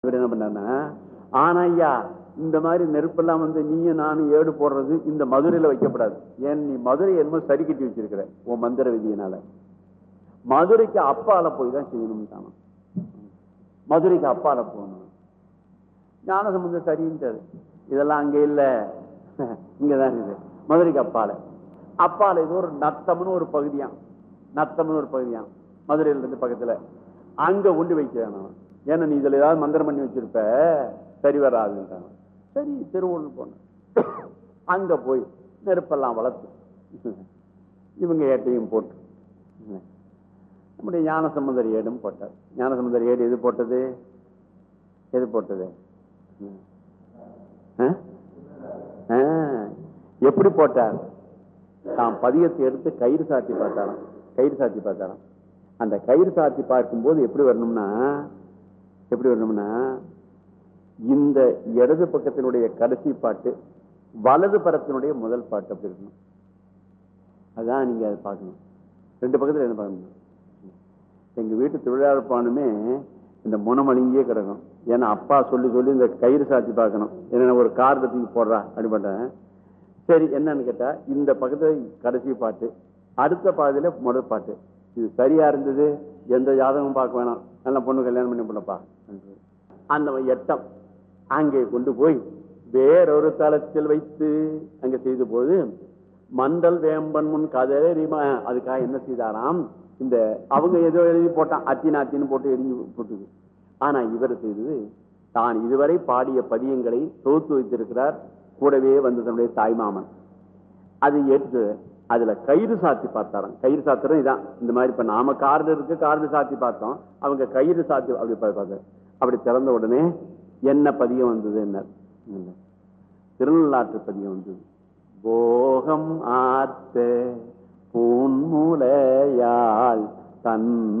இவர் என்ன பண்ணாருன்னா ஆனா ஐயா இந்த மாதிரி நெருப்பெல்லாம் வந்து நீயும் நானும் ஏடு போடுறது இந்த மதுரையில வைக்கப்படாது ஏன் நீ மதுரை என்னமோ சரி கட்டி வச்சிருக்கிற உன் மந்திர விதியினால மதுரைக்கு அப்பால போய் தான் செய்யணும் தானே மதுரைக்கு அப்பால போகணும் ஞானசம்பந்தம் சரின்ட்டாரு இதெல்லாம் அங்க இல்ல இங்கதான் இருக்குது மதுரைக்கு அப்பால அப்பால இது ஒரு நத்தம்னு ஒரு பகுதியாம் நத்தம்னு ஒரு பகுதியாம் மதுரையில இருந்து பக்கத்துல அங்க கொண்டு வைக்கிறேன் நான் ஏன்னா நீ இதுல ஏதாவது மந்திரம் பண்ணி வச்சிருப்ப சரி வராதுன்றாங்க சரி திருவள்ளூர் போன அங்க போய் நெருப்பெல்லாம் வளர்த்து இவங்க ஏட்டையும் போட்டு நம்முடைய ஞானசம்பந்தர் ஏடும் போட்டார் ஞானசம்பந்தர் ஏடு எது போட்டது எது போட்டது ஆ? ஆ, எப்படி போட்டார் தான் பதியத்தை எடுத்து கயிறு சாத்தி பார்த்தாராம் கயிறு சாத்தி பார்த்தாராம் அந்த கயிறு சாத்தி பார்க்கும்போது எப்படி வரணும்னா எப்படி வரணும்னா இந்த இடது பக்கத்தினுடைய கடைசி பாட்டு வலது பரத்தினுடைய முதல் பாட்டு அப்படி இருக்கணும் அதான் நீங்க அதை பார்க்கணும் ரெண்டு பக்கத்துல என்ன பார்க்கணும் எங்க வீட்டு தொழிலாளர்பானுமே இந்த முனமலிங்கியே கிடக்கும் ஏன்னா அப்பா சொல்லி சொல்லி இந்த கயிறு சாத்தி பார்க்கணும் என்ன ஒரு கார் தூக்கி போடுறா அப்படிப்பட்டேன் சரி என்னன்னு கேட்டா இந்த பக்கத்துல கடைசி பாட்டு அடுத்த பாதியில முதல் பாட்டு இது சரியா இருந்தது எந்த ஜாதகமும் பார்க்க வேணாம் நல்ல பொண்ணு கல்யாணம் பண்ணி பண்ணப்பா அந்த எட்டம் அங்கே கொண்டு போய் வேறொரு தளத்தில் வைத்து அங்க செய்த போது மண்டல் வேம்பன் முன் கதறிமா அதுக்காக என்ன செய்தாராம் இந்த அவங்க ஏதோ எழுதி போட்டான் அத்தின் அத்தின்னு போட்டு எரிஞ்சு போட்டுது ஆனா இவர் செய்தது தான் இதுவரை பாடிய பதியங்களை தொகுத்து வைத்திருக்கிறார் கூடவே வந்து தன்னுடைய தாய்மாமன் அது ஏற்று அதுல கயிறு சாத்தி பார்த்தாராம் கயிறு சாத்திரம் இதான் இந்த மாதிரி இப்ப நாம கார்டு இருக்கு கார்டு சாத்தி பார்த்தோம் அவங்க கயிறு சாத்தி அப்படி பார்த்தாரு அப்படி திறந்த உடனே என்ன பதியம் வந்தது என்ன திருநள்ளாற்று பதியம் வந்தது போகம் ஆத்த பூன்முலையாள் தன்